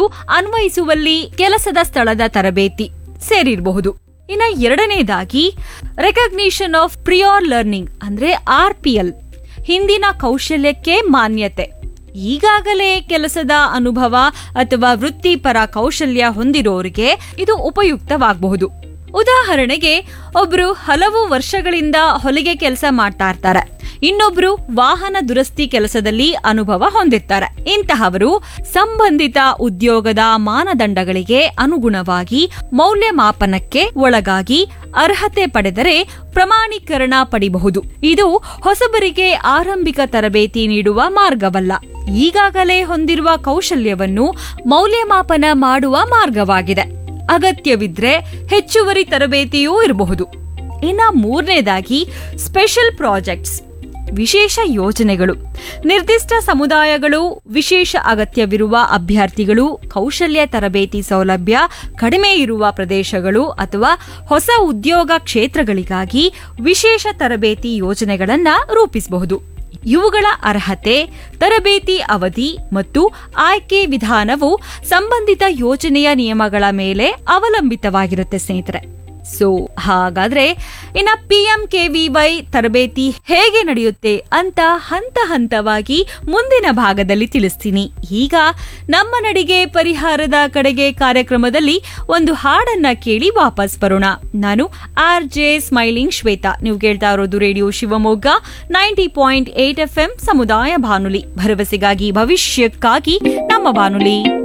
ಮತ್ತು ಅನ್ವಯಿಸುವಲ್ಲಿ ಕೆಲಸದ ಸ್ಥಳದ ತರಬೇತಿ ಸೇರಿರಬಹುದು ಇನ್ನ ಎರಡನೇದಾಗಿ ರೆಕಗ್ನಿಷನ್ ಆಫ್ ಪ್ರಿಯೋರ್ ಲರ್ನಿಂಗ್ ಅಂದ್ರೆ ಆರ್ ಪಿ ಎಲ್ ಹಿಂದಿನ ಕೌಶಲ್ಯಕ್ಕೆ ಮಾನ್ಯತೆ ಈಗಾಗಲೇ ಕೆಲಸದ ಅನುಭವ ಅಥವಾ ವೃತ್ತಿಪರ ಕೌಶಲ್ಯ ಹೊಂದಿರೋರಿಗೆ ಇದು ಉಪಯುಕ್ತವಾಗಬಹುದು ಉದಾಹರಣೆಗೆ ಒಬ್ರು ಹಲವು ವರ್ಷಗಳಿಂದ ಹೊಲಿಗೆ ಕೆಲಸ ಮಾಡ್ತಾ ಇರ್ತಾರೆ ಇನ್ನೊಬ್ರು ವಾಹನ ದುರಸ್ತಿ ಕೆಲಸದಲ್ಲಿ ಅನುಭವ ಹೊಂದಿರ್ತಾರೆ ಇಂತಹವರು ಸಂಬಂಧಿತ ಉದ್ಯೋಗದ ಮಾನದಂಡಗಳಿಗೆ ಅನುಗುಣವಾಗಿ ಮೌಲ್ಯಮಾಪನಕ್ಕೆ ಒಳಗಾಗಿ ಅರ್ಹತೆ ಪಡೆದರೆ ಪ್ರಮಾಣೀಕರಣ ಪಡಿಬಹುದು ಇದು ಹೊಸಬರಿಗೆ ಆರಂಭಿಕ ತರಬೇತಿ ನೀಡುವ ಮಾರ್ಗವಲ್ಲ ಈಗಾಗಲೇ ಹೊಂದಿರುವ ಕೌಶಲ್ಯವನ್ನು ಮೌಲ್ಯಮಾಪನ ಮಾಡುವ ಮಾರ್ಗವಾಗಿದೆ ಅಗತ್ಯವಿದ್ರೆ ಹೆಚ್ಚುವರಿ ತರಬೇತಿಯೂ ಇರಬಹುದು ಇನ್ನ ಮೂರನೇದಾಗಿ ಸ್ಪೆಷಲ್ ಪ್ರಾಜೆಕ್ಟ್ಸ್ ವಿಶೇಷ ಯೋಜನೆಗಳು ನಿರ್ದಿಷ್ಟ ಸಮುದಾಯಗಳು ವಿಶೇಷ ಅಗತ್ಯವಿರುವ ಅಭ್ಯರ್ಥಿಗಳು ಕೌಶಲ್ಯ ತರಬೇತಿ ಸೌಲಭ್ಯ ಕಡಿಮೆ ಇರುವ ಪ್ರದೇಶಗಳು ಅಥವಾ ಹೊಸ ಉದ್ಯೋಗ ಕ್ಷೇತ್ರಗಳಿಗಾಗಿ ವಿಶೇಷ ತರಬೇತಿ ಯೋಜನೆಗಳನ್ನ ರೂಪಿಸಬಹುದು ಇವುಗಳ ಅರ್ಹತೆ ತರಬೇತಿ ಅವಧಿ ಮತ್ತು ಆಯ್ಕೆ ವಿಧಾನವು ಸಂಬಂಧಿತ ಯೋಜನೆಯ ನಿಯಮಗಳ ಮೇಲೆ ಅವಲಂಬಿತವಾಗಿರುತ್ತೆ ಸ್ನೇಹಿತರೆ ಸೊ ಹಾಗಾದ್ರೆ ಇನ್ನ P M K V Y ತರಬೇತಿ ಹೇಗೆ ನಡೆಯುತ್ತೆ ಅಂತ ಹಂತ ಹಂತವಾಗಿ ಮುಂದಿನ ಭಾಗದಲ್ಲಿ ತಿಳಿಸ್ತೀನಿ ಈಗ ನಮ್ಮ ನಡಿಗೆ ಪರಿಹಾರದ ಕಡೆಗೆ ಕಾರ್ಯಕ್ರಮದಲ್ಲಿ ಒಂದು ಹಾಡನ್ನ ಕೇಳಿ ವಾಪಸ್ ಬರೋಣ ನಾನು ಆರ್ ಜೆ ಸ್ಮೈಲಿಂಗ್ ಶ್ವೇತಾ ನೀವು ಕೇಳ್ತಾ ಇರೋದು radio Shivamogga ninety point eight F M ಸಮುದಾಯ ಬಾನುಲಿ ಭರವಸೆಗಾಗಿ ಭವಿಷ್ಯಕ್ಕಾಗಿ ನಮ್ಮ ಬಾನುಲಿ